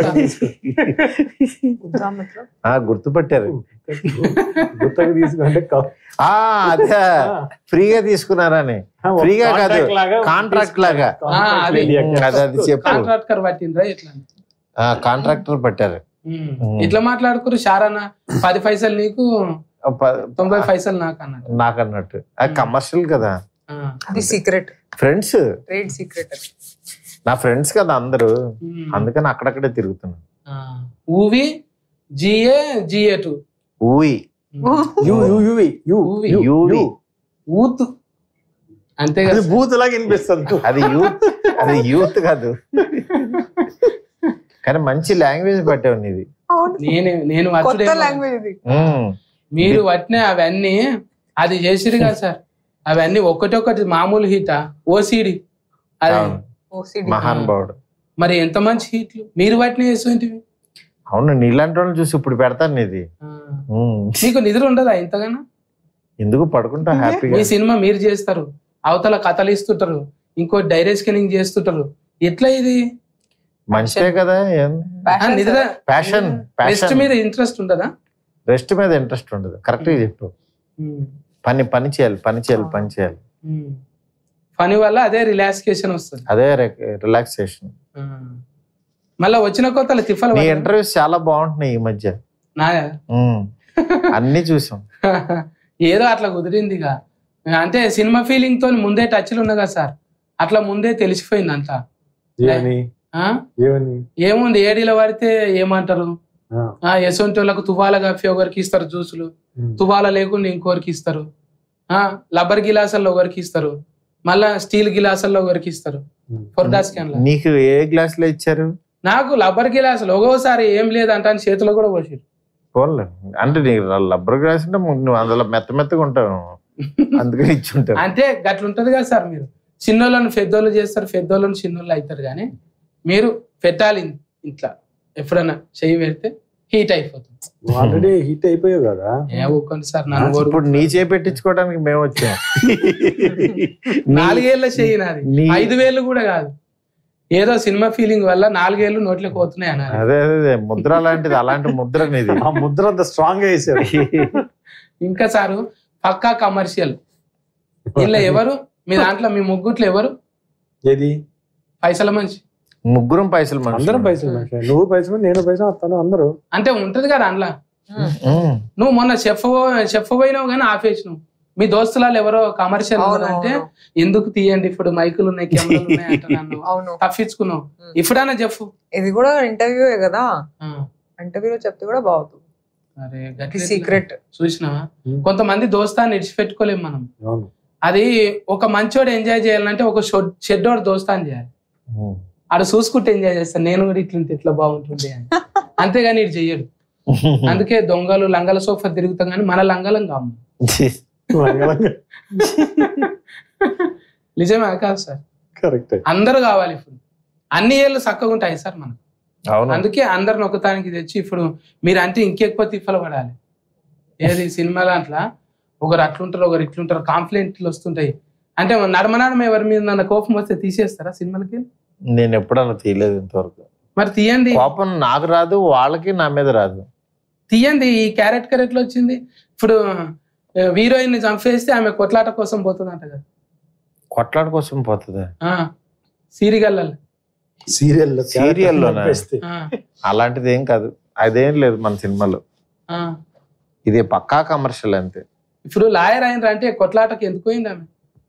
F: గుద్దాం ఇట్లా.
D: ఆ గుర్తుపట్టారు
E: గుత్తకు తీసుకుంటే కా-
D: ఆ అదే ఫ్రీగా తీసుకున్నారని
E: ఒక
D: ఫ్రీగా కాదు,
E: contract లాగా
D: కాంట్రాక్ట్ లాగా.
E: కాంట్రాక్ట్
B: ఆ, అది.
E: వెళ్ళి అక్కడ.
D: అది అది చెప్పు
B: కాంట్రాక్టర్ పట్టిండ్రా ఎట్లా
D: ఆ కాంట్రాక్టర్ పట్టారు
B: ఉమ్.
D: ఉమ్.
B: ఇట్లా మాట్లాడుకురు షారానా పది పైసలు నీకు
D: ఆ, ప-
B: తొంభై పైసలు నాకు అన్నట్టు
D: నాకు అన్నట్టు అది కమర్షియల్ కదా
B: ఆ.
F: అది సీక్రెట్
D: ఫ్రెండ్స్
F: ట్రేడ్ సీక్రెట్ అది
D: నా ఫ్రెండ్స్ కదా అందరూ
B: ఉమ్.
D: అందుకని అక్కడక్కడే తిరుగుతున్నాను
B: ఆ. ఊవి జిఏ జిఏ టూ
D: ఊయి
E: యు యు యువి యు
B: ఊవి.
E: యు
D: యూవి
E: యు.
B: ఊత్ అంతే
E: అది
B: కదా
E: బూత్ లాగా వినిపిస్తుంది
D: అది యూత్ అది యూత్ కాదు కానీ మంచి లాంగ్వేజ్ పట్టావు నీది
F: అవును
B: నేను నేను
F: కొత్త
B: వచ్చుడే
F: లాంగ్వేజ్ ఇది
D: ఉమ్.
B: మీరు పట్టిన అవన్నీ అది చేసిరు కదా సార్ అవన్నీ ఒకటొకటి మామూలు హీటా ఓసిడి అది
D: అవును.
F: OCD.
D: మహానుభావుడు
B: మరి ఎంత మంచి హీట్లు మీరు పట్టిన చేసేంటివి
D: అవును నీలాంటి వాళ్ళని చూసి ఇప్పుడు పెడతాను నీది ఉమ్.
B: మీకు నిద్ర ఉండదా ఇంతగానో
D: ఎందుకు పడుకుంటా హ్యాపీగా
B: మీ సినిమా మీరు చేస్తారు అవతల కథలు ఇస్తుంటారు ఇంకో డైరీ స్కానింగ్ చేస్తుంటారు ఎట్లా ఇది
D: మంచిదే కదా
B: ఆ,
F: Passion
B: నిద్ర
F: కదా.
D: ప్యాషన్
B: రెస్ట్
D: ప్యాషన్
B: మీద ఇంట్రెస్ట్ ఉండదా
D: రెస్ట్ మీద ఇంట్రెస్ట్ ఉండదు కరెక్ట్ గా చెప్పు పని పని చేయాలి పని చేయాలి పని చేయాలి
B: పని వల్ల అదే రిలాక్సేషన్ వస్తుంది
D: అదే రిలాక్సేషన్
B: మళ్ళీ వచ్చిన కొత్తల తిఫలు
D: నీ
B: పడదా?
D: ఇంటర్వ్యూస్ చాలా బాగుంటున్నాయి ఈ మధ్య
B: నా
D: ఉమ్. అన్ని చూసాం
B: ఏదో అట్లా కుదిరింది ఇక అంటే సినిమా ఫీలింగ్ తో ముందే టచ్లు ఉన్నా కదా సార్ అట్లా ముందే తెలిసిపోయింది అంతా
E: ఏమని
B: ఆ?
E: ఏమని
B: ఏముంది ఏడీలో పడితే ఏమంటారు
E: ఆ,
B: ఆ ఎసొంటి వాళ్ళకు తువాల కాఫీ ఒకరికి ఇస్తారు జ్యూసులు
E: ఉమ్.
B: తువాల లేకుండా ఇంకొకరికి ఇస్తారు ఆ లబ్బర్ గిలాసల్లో ఒకరికి ఇస్తారు మళ్ళా స్టీల్ గిలాసల్లో ఒకరికి ఇస్తారు
E: ఉమ్.
B: ఫోర్డా స్కాన్ లో
D: నీకు ఏ గ్లాస్ లో ఇచ్చారు
B: నాకు లబ్బర్ గిలాసులు ఒక్కోసారి ఏం లేదంట అని చేతిలో కూడా పోసారు
D: పోన్లే అంటే నీకు రబ్బర్ గ్లాస్ అంటే నువ్వు అందులో మెత్త మెత్తగా ఉంటావు అందుకని ఇచ్చి ఉంటావు
B: అంటే గట్లుంటది కదా సార్ మీరు చిన్నోళ్ళని పెద్దోళ్ళు చేస్తారు పెద్దోళ్ళని చిన్నోళ్ళు అవుతారు కానీ మీరు పెట్టాలి ఇట్లా ఎప్పుడన్నా చెయ్యి పెడితే హీట్ అయిపోతుంది
E: నువ్వు ఆల్రెడీ హిట్ అయిపోయావు కదా
B: ఏ ఊరుకోండి సార్ నన్ను
D: ఇప్పుడు
B: కోరుకుంటున్నారు.
D: నీ చేపెట్టించుకోవడానికి మేము వచ్చాం
B: నాలుగేళ్ల చెయ్యి నాది
D: నీ-
B: ఐదు వేలు కూడా కాదు ఏదో సినిమా ఫీలింగ్ వల్ల నాలుగేళ్లు నోట్లోకి పోతున్నాయి అన్నారు
D: అదే అదే అదే ముద్ర లాంటిది అలాంటి ముద్ర నీది
E: ఆ ముద్ర అంత స్ట్రాంగ్ గా వేసావు
B: ఇంకా సారు పక్కా కమర్షియల్ దీనిలో ఎవరు మీ దాంట్లో మీ ముగ్గుట్లో ఎవరు
E: ఏది
B: పైసల మనిషి
D: ముగ్గురం పైసలు మనుషులు.
E: అందరం పైసలు మనిషి నువ్వు పైసలు నేను పైసలు తను అందరూ
B: అంటే ఉంటది కదా అందులో
D: ఉమ్.
B: నువ్వు మొన్న చెఫ్ చెఫ్ పోయినావు కానీ ఆపేసినావు మీ దోస్తులాలు ఎవరో కమర్షియల్
F: అవును
B: అంటే
F: అవును.
B: ఎందుకు తీయండి ఇప్పుడు మైకులు ఉన్నాయి కెమెరాలు ఉన్నాయి అంటున్నాను
F: అవును
B: తప్పించుకున్నావు ఇప్పుడైనా చెప్పు
F: ఇది కూడా ఇంటర్వ్యూ కదా
B: ఆ,
F: ఇంటర్వ్యూలో చెప్తే కూడా బాగుంది
B: అరే గట్ల
F: సీక్రెట్
B: చూసినావా
E: ఉమ్.
B: కొంతమంది దోస్తాన్ని ఇడిచిపెట్టుకోలేం మనం
E: అవును
B: అది ఒక మంచోడు ఎంజాయ్ చేయాలంటే ఒక షొడ్- చెడ్డోడు దోస్తాన్ని చేయాలి
D: ఉమ్.
B: ఆడు చూసుకుంటే ఎంజాయ్ చేస్తాను నేను కూడా ఇట్లుంటే ఇట్లా బాగుంటుంది అని అంతేగాని ఇటు చెయ్యడు అందుకే దొంగలు లంగల సోఫా తిరుగుతాం కానీ మన లంగలం కాము నిజమే కాదు సార్
E: కరెక్ట్
B: అందరూ కావాలి ఇప్పుడు అన్ని ఏళ్ళు చక్కగా ఉంటాయి సార్ మనకు
D: అవును
B: అందుకే అందరిని ఒకతానికి తెచ్చి ఇప్పుడు మీరు అంటే ఇంకెక్కువ తిప్పలు పడాలి ఏది సినిమా దాంట్లో ఒకరు అట్లుంటారు ఒకరు ఇట్లుంటారు కాంప్లైంట్లు వస్తుంటాయి అంటే నడమ నడమ ఎవరి మీద నన్ను కోపం వస్తే తీసేస్తారా సినిమాలకి
D: నేను ఎప్పుడన్నా తీయలేదు ఇంతవరకు
B: మరి తీయండి
D: కోపం నాకు రాదు వాళ్ళకి నా మీద రాదు
B: తీయండి ఈ క్యారెట్ క్యారెట్లు వచ్చింది ఇప్పుడు హీరోయిన్ ని చంపేస్తే ఆమె కొట్లాట కోసం పోతుందంట కదా
D: కొట్లాట కోసం పోతుందా
B: ఆ, సిరిగల్లలు
E: సీరియల్
D: Serial లోనా?
B: ఆ,
D: అలాంటిది ఏం కాదు అదేం లేదు మన సినిమాలో
B: ఆ.
D: ఇది పక్కా కమర్షియల్ అంతే
B: ఇప్పుడు లాయర్ అయినరా అంటే కొట్లాటకి ఎందుకు పోయింది ఆమె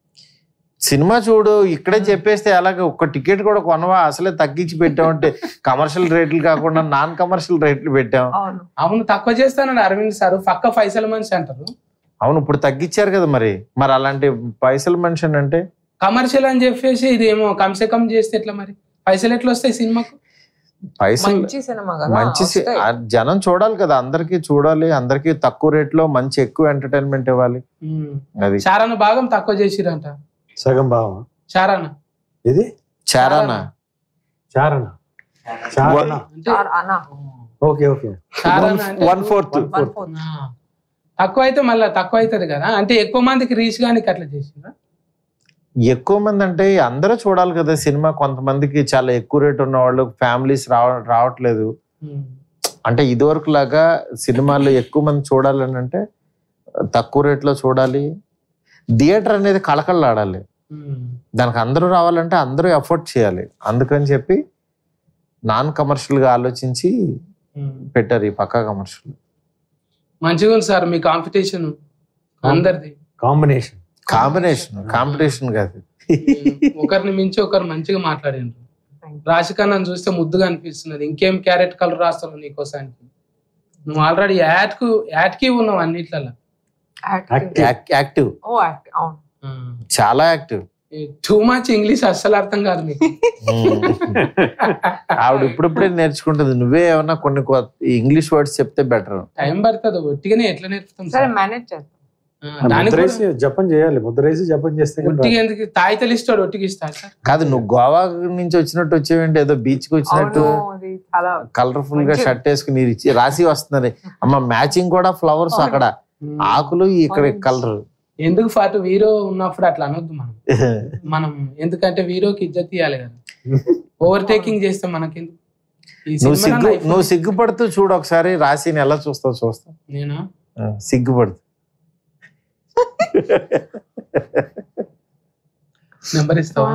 D: సినిమా చూడు ఇక్కడే చెప్పేస్తే అలాగే ఒక్క టికెట్ కూడా కొనవా అసలే తగ్గించి పెట్టామంటే కమర్షియల్ రేట్లు కాకుండా నాన్ కమర్షియల్ రేట్లు పెట్టాం
F: అవును
B: అవును తక్కువ చేస్తానని అరవింద్ సార్ పక్క పైసల మనిషి అంటారు
D: అవును ఇప్పుడు తగ్గించారు కదా మరి మరి అలాంటి పైసలు మనిషి అంటే
B: కమర్షియల్ అని చెప్పేసి ఇది ఏమో కమ్సే కమ్ చేస్తే ఎట్లా మరి పైసలు ఎట్లా వస్తాయి సినిమాకు
D: పైసలు
F: మంచి సినిమా కదా
D: మంచి సి-
F: వస్తాయి.
D: ఆ జనం చూడాలి కదా అందరికి చూడాలి అందరికి తక్కువ రేట్లో మంచి ఎక్కువ ఎంటర్టైన్మెంట్ ఇవ్వాలి
B: ఉమ్.
D: అది
B: చారాన భాగం తక్కువ చేసిరంట
E: సగం భావం
B: చారాన
E: ఇది
D: చారానా
E: చారణ చారణ
B: అంటే
F: ఆ- అనా
E: ఓకే ఓకే
B: చారాన అంటే
D: వన్ ఫోర్త్
F: వన్ ఫోర్త్
B: ఆ. తక్కువ అయితే మళ్ళీ తక్కువ అవుతుంది కదా అంటే ఎక్కువ మందికి రీచ్ కానీ అట్లా చేసిరా
D: ఎక్కువ మంది అంటే అందరూ చూడాలి కదా సినిమా కొంతమందికి చాలా ఎక్కువ రేట్ ఉన్న వాళ్ళు ఫ్యామిలీస్ రావ రావట్లేదు
B: ఉమ్.
D: అంటే ఇదివరకు లాగా సినిమాలు ఎక్కువ మంది చూడాలని అంటే తక్కువ రేట్లో చూడాలి థియేటర్ అనేది కళకళలాడాలి
B: ఉమ్.
D: దానికి అందరూ రావాలంటే అందరూ ఎఫర్ట్ చేయాలి అందుకని చెప్పి నాన్ కమర్షియల్ గా ఆలోచించి
B: ఉమ్.
D: పెట్టారు ఈ పక్కా కమర్షియల్
B: మంచిగా ఉంది సార్ మీ కాంపిటీషన్ అందరిది
E: కాంబినేషన్
D: కాంబినేషన్ కాంపిటీషన్ కాదు
B: ఒకరిని మించి ఒకరు మంచిగా మాట్లాడిండ్రు రాశికన్నా చూస్తే ముద్దుగా అనిపిస్తున్నది ఇంకేం క్యారెట్ కలర్ రాస్తావు నీకోసానికి నువ్వు ఆల్రెడీ యాడ్ కు యాడ్ కి ఉన్నావు అన్నిట్లలో
E: Active.
D: యాక్టివ్
F: ఓ యాక్ట్ అవును
D: చాలా యాక్టివ్
B: టూ మచ్ ఇంగ్లీష్ అస్సలు అర్థం కాదు మీకు
D: ఆవిడ ఇప్పుడిప్పుడే నేర్చుకుంటుంది నువ్వే ఏమన్నా కొన్ని ఇంగ్లీష్ వర్డ్స్ చెప్తే బెటర్
B: టైం పడుతుంది ఒట్టిగానే ఎట్లా నేర్పుతాం
F: సరే
B: సార్
F: మేనేజ్ చేద్దాం
B: ఆ, దానికి
E: ముద్ర
B: కూడా
E: వేసి జపం చేయాలి ముద్ర వేసి జపం చేస్తే కానీ
B: ఒట్టిగా ఎందుకు తాయితలు ఇస్తాడు ఒట్టిగా ఇస్తాడు సార్
D: కాదు నువ్వు గోవా నుంచి వచ్చినట్టు వచ్చేవేంటి ఏదో బీచ్ కి వచ్చినట్టు
F: అవును అది చాలా
D: కలర్ఫుల్ గా
F: మంచి-
D: షర్ట్ వేసుకుని ఇచ్చి రాసి వస్తున్నది అమ్మ మ్యాచింగ్ కూడా ఫ్లవర్స్
F: అవును.
D: అక్కడ ఆకులు ఇక్కడ
F: Orange.
D: కలర్
B: ఎందుకు ఫాటు వీరో ఉన్నప్పుడు అట్లా అనొద్దు మనం మనం ఎందుకంటే వీరోకి ఇజ్జత్ తీయాలి కదా ఓవర్టేకింగ్ చేస్తే మనకెందుకు ఈ
D: నువ్వు
B: సినిమా
D: సిగ్గు
B: life-
D: నువ్వు సిగ్గుపడుతూ చూడు ఒకసారి రాశిని ఎలా చూస్తావు చూస్తా
B: నేనా
D: ఆ, సిగ్గుపడుతూ
B: నెంబర్ ఇస్తావా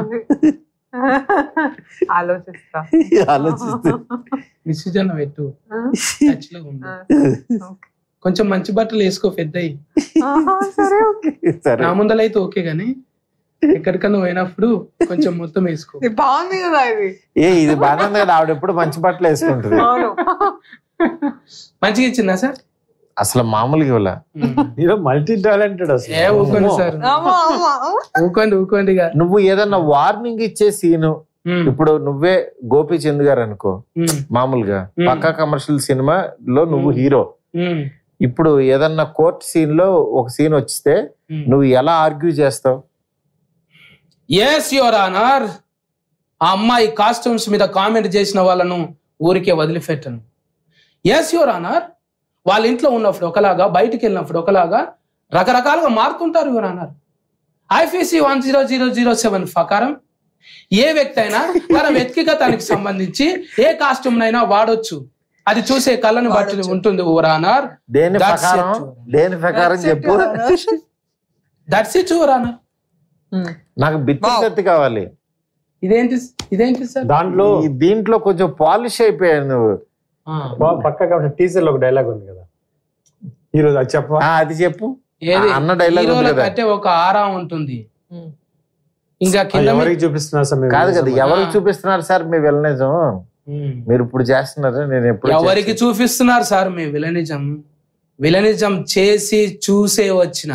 F: ఆలోచిస్తా
D: ఆలోచిస్తూ
B: విసర్జన పెట్టు టచ్ లో ఉండు
F: ఓకే.
B: కొంచెం మంచి బట్టలు వేసుకో పెద్దయి
F: సరే ఓకే
D: సరే
B: నా ముందలైతే ఓకే గానీ ఎక్కడికన్నా పోయినప్పుడు కొంచెం మొత్తం వేసుకో
F: ఇది బాగుంది కదా ఇది
D: ఏ ఇది బాగానే ఉంది కదా ఆవిడ ఎప్పుడు మంచి బట్టలు వేసుకుంటుంది
F: అవును
B: మంచిగా ఇచ్చిందా సార్
D: అసలు మామూలుగా ఇవ్వలే
E: మీరు మల్టీ టాలెంటెడ్ అసలు
B: ఏ ఊకోండి
E: అమ్మో.
B: సార్
F: అమ్మా, అమ్మా, అమ్మా.
B: ఊకోండి ఊకోండి ఇక
D: నువ్వు ఏదన్నా వార్నింగ్ ఇచ్చే సీను
B: ఉమ్,
D: ఇప్పుడు నువ్వే గోపీచంద్ గారు అనుకో
B: ఉమ్,
D: మామూలుగా
B: Hmm.
D: పక్కా కమర్షియల్ సినిమాలో నువ్వు
B: Hmm.
D: హీరో
B: ఉమ్,
D: ఇప్పుడు ఏదన్నా కోర్ట్ సీన్ లో ఒక సీన్ వచ్చితే
B: ఉమ్.
D: నువ్వు ఎలా ఆర్గ్యూ చేస్తావు
B: ఎస్ యువర్ ఆనర్ ఆ అమ్మాయి కాస్ట్యూమ్స్ మీద కామెంట్ చేసిన వాళ్ళను ఊరికే వదిలిపెట్టను ఎస్ యువర్ ఆనర్ వాళ్ళ ఇంట్లో ఉన్నప్పుడు ఒకలాగా బయటికి వెళ్ళినప్పుడు ఒకలాగా రకరకాలుగా మారుతుంటారు your honour IPC one zero zero zero seven ప్రకారం ఏ వ్యక్తి అయినా తన వ్యక్తిగతానికి సంబంధించి ఏ కాస్ట్యూమ్ అయినా వాడొచ్చు అది చూసే కళ్ళను బట్టి
F: వాడొచ్చు.
B: ఉంటుంది యువర్ ఆనర్
D: దేని
B: That's
D: ప్రకారం
B: it.
D: దేని ప్రకారం
F: That's it,
D: చెప్పు
F: Your Honor.
B: That's it your honour
F: Hmm.
D: నాకు బిత్తి
F: Wow.
D: కత్తి కావాలి
B: ఇదేంటి ఇదేంటి సార్
E: దాంట్లో
D: ఈ దీంట్లో కొంచెం పాలిష్ అయిపోయావు నువ్వు
B: ఆ,
E: పక్క టీజర్ లో ఒక డైలాగ్ ఉంది కదా ఈ రోజు అది చెప్ప
D: ఆ, అది చెప్పు
B: ఏది
D: ఆ, అన్న dialogue ఉంది
B: హీరోల
D: కదా.
B: కంటే ఒక ఆరా ఉంటుంది
F: Hmm.
B: ఇంకా కింద మీ-
E: ఎవరికి చూపిస్తున్నారు సార్ మేము
D: కాదు కదా ఎవరికి
B: ఆ.
D: చూపిస్తున్నారు సార్ మీ విలనిజం
B: ఉమ్.
D: మీరు ఇప్పుడు చేస్తున్నారు నేను ఎప్పుడు
B: ఎవరికి చూపిస్తున్నారు సార్ మీ విలనిజం విలనిజం చేసి చూసే వచ్చిన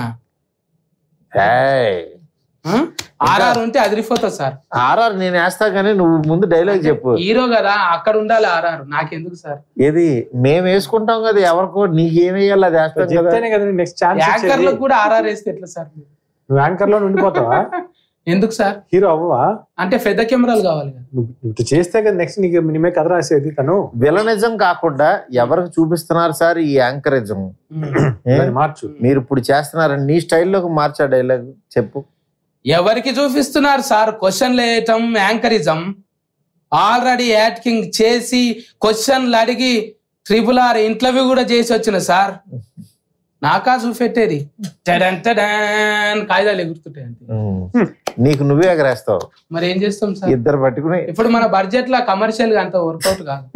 B: ఆర్ఆర్ ఉంటే అదిరిపోతా సార్
D: ఆర్ఆర్ నేను వేస్తా కానీ నువ్వు ముందు డైలాగ్ చెప్పు
B: హీరో కదా అక్కడ ఉండాలి ఆర్ఆర్ నాకెందుకు సార్
D: ఏది మేము వేసుకుంటాం కదా ఎవరికో నీకేం వేయాలి అది వేస్తాం కదా
E: చెప్తేనే కదా నెక్స్ట్ ఛాన్స్
B: యాంకర్ లో కూడా ఆర్ఆర్ వేస్తే ఎట్లా సార్
E: నువ్వు యాంకర్ లో ఉండిపోతావా
B: ఎందుకు సార్
E: హీరో అవ్వవా
B: అంటే పెద్ద కెమెరాలు కావాలి కదా
E: నువ్వు నువ్వు చేస్తే కదా నెక్స్ట్ నీకు నిమే కథ రాసేది తను
D: విలనిజం కాకుండా ఎవరికి చూపిస్తున్నారు సార్ ఈ యాంకరిజం
B: ఉమ్.
D: ఏ?
E: దాన్ని మార్చు
D: మీరు ఇప్పుడు చేస్తున్నారని నీ స్టైల్లోకి మార్చా డైలాగ్ చెప్పు
B: ఎవరికి చూపిస్తున్నారు సార్ క్వశ్చన్లు వేయటం యాంకరిజం ఆల్రెడీ యాక్టింగ్ చేసి క్వశ్చన్లు అడిగి ట్రిపుల్ ఆర్ ఇంటర్వ్యూ కూడా చేసి వచ్చిన సార్ నాకా చూపెట్టేది టడన్ టడన్ కాగితాలు ఎగురుతుంటాయి అంతే
D: ఉమ్. నీకు నువ్వే ఎగరేస్తావు
B: మరి ఏం చేస్తాం సార్
D: ఇద్దరు పట్టుకుని
B: ఇప్పుడు మన బడ్జెట్ లా కమర్షియల్ గా అంత వర్కౌట్ కాదు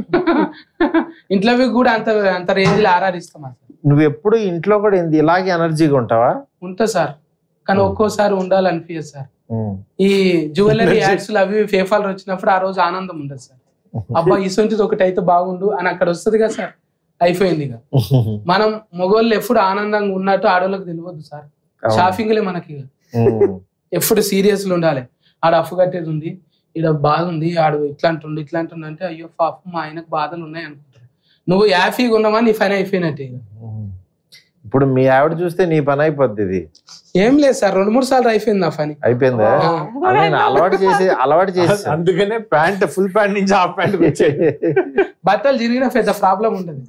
B: ఇంటర్వ్యూ కూడా అంత అంత రేంజ్ లో ఆరాధిస్తాం అసలు
D: నువ్వు ఎప్పుడు ఇంట్లో కూడా ఇంది ఇలాగే ఎనర్జీగా ఉంటావా
B: ఉంటా సార్ కానీ ఒక్కోసారి ఉండాలనిపించదు సార్
D: ఉమ్.
B: ఈ జ్యువెలరీ యాడ్స్ అవి ఫేఫాలు వచ్చినప్పుడు ఆ రోజు ఆనందం ఉండదు సార్ అబ్బా ఇసొంటిది ఒకటి అయితే బాగుండు అని అక్కడ వస్తుంది కదా సార్ అయిపోయింది ఇక మనం మగోళ్ళు ఎప్పుడు ఆనందంగా ఉన్నట్టు ఆడవాళ్ళకి తెలియదు సార్
D: అవును.
B: షాపింగ్లే మనకి ఇక.
D: ఉమ్.
B: ఎప్పుడు సీరియస్ ఉండాలి ఆడ అప్పు కట్టేది ఉంది ఈడ బాధ ఉంది ఆడు ఇట్లా అంటుండు ఇట్లా అంటుండు అంటే అయ్యో పాపం మా ఆయనకు బాధలు ఉన్నాయి అనుకుంటారు నువ్వు యాఫీగా ఉన్నావా నీ పని అయిపోయినట్టే ఇక.
D: ఉమ్. ఇప్పుడు మీ ఆవిడ చూస్తే నీ పని అయిపోద్ది ఇది
B: ఏం లేదు సార్ రెండు మూడు సార్లు అయిపోయింది నా పని
D: అయిపోయిందా అదే నేను అలవాటు చేసి అలవాటు చేసి
E: అందుకనే ప్యాంట్ ఫుల్ ప్యాంట్ నుంచి హాఫ్ ప్యాంట్ వచ్చాయి
B: బట్టలు జరిగిన పెద్ద ప్రాబ్లం ఉండదు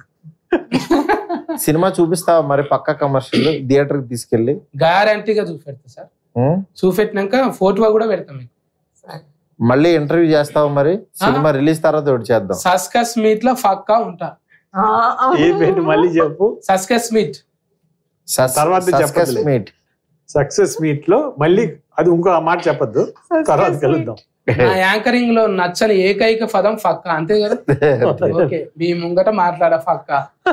D: సినిమా చూపిస్తావా మరి పక్క కమర్షియల్ థియేటర్ కి తీసుకెళ్ళి
B: గ్యారంటీగా చూపెడతా సార్
D: ఉమ్?
B: చూపెట్టినాక ఫోటో కూడా పెడతాం మీకు
D: మళ్ళీ ఇంటర్వ్యూ చేస్తావా మరి సినిమా రిలీజ్ తర్వాత ఒకటి చేద్దాం
B: సస్కస్ మీట్ లో పక్కా ఉంటా
F: ఆ,
E: ఏ పేరు మళ్ళీ చెప్పు
B: సస్కస్ మీట్
E: తర్వాత
D: Suspense
E: చెప్పదులే.
D: meet.
E: సక్సెస్ మీట్ లో మళ్ళీ అది ఇంకో మాట చెప్పొద్దు తర్వాత కలుద్దాం
B: నా యాంకరింగ్ లో నచ్చని ఏకైక పదం ఫక్క అంతే కదా ఓకే మీ ముంగట మాట్లాడ ఫక్క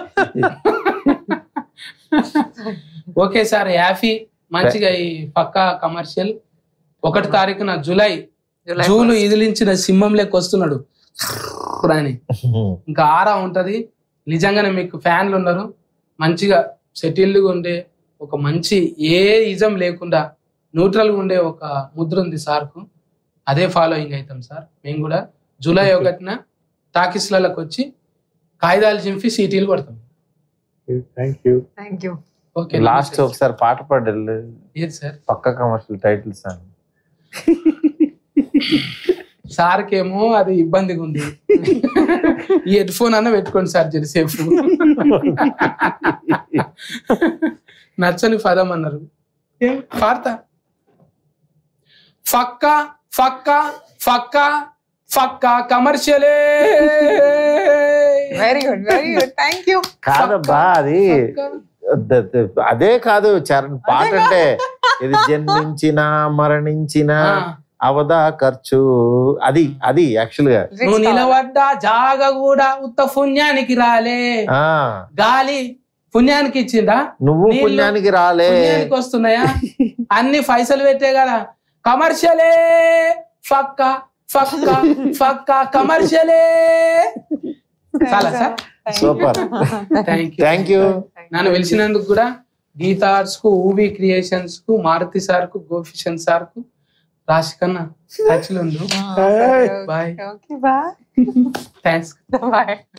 B: ఓకే సార్ యాఫీ మంచిగా ఈ పక్క కమర్షియల్ ఒకటి తారీఖున జూలై
F: జూలై
B: జూలు
F: first.
B: ఇదిలించిన సింహం లెక్క వస్తున్నాడు అని ఇంకా ఆరా ఉంటది నిజంగానే మీకు ఫ్యాన్లు ఉన్నారు మంచిగా సెటిల్డ్గా ఉండే ఒక మంచి ఏ ఇజం లేకుండా న్యూట్రల్గా ఉండే ఒక ముద్ర ఉంది సార్కు అదే ఫాలోయింగ్ అవుతాం సార్ మేము కూడా జూలై ఒకటిన టాకీస్లలోకి వచ్చి కాగితాలు చింపి సీటీలు కొడతాం
E: thank you
F: thank you
B: okay
D: last ఒకసారి పాట పాడారు
B: ఏది సార్
D: పక్క కమర్షియల్ టైటిల్స్ అని
B: సార్కేమో అది ఇబ్బందిగా ఉంది ఈ హెడ్ ఫోన్ అన్న పెట్టుకోండి సార్ జెరిసేపు నచ్చని పదం అన్నారు ఏం పాడతా ఫక్క ఫక్క ఫక్క ఫక్క కమర్షియలే
F: very good very good thank you
D: కాదబ్బా అది ద- ద- అదే కాదు చరణ్ పాట అంటే ఇది జన్మించిన మరణించిన అవదా ఖర్చు అది అది యాక్చువల్ గా
B: నువ్వు నిలబడ్డా జాగ కూడా ఉత్త పుణ్యానికి రాలే
D: ఆ
B: గాలి పుణ్యానికి ఇచ్చిందా
D: నువ్వు
B: నీళ్ళు
D: పుణ్యానికి రాలే
B: పుణ్యానికి వస్తున్నాయా అన్ని పైసలు పెట్టే కదా కమర్షియలే ఫక్క ఫక్క ఫక్క కమర్షియలే చాలా sir
D: super
B: thank you
D: thank you
B: నన్ను పిలిచినందుకు కూడా గీతా ఆర్ట్స్ కు ఊబీ క్రియేషన్స్ కు మారుతి సార్ కు గోఫిషన్ సార్ కు రాశికన్నా టచ్ లో ఉండు bye
F: okay bye
B: thanks
F: bye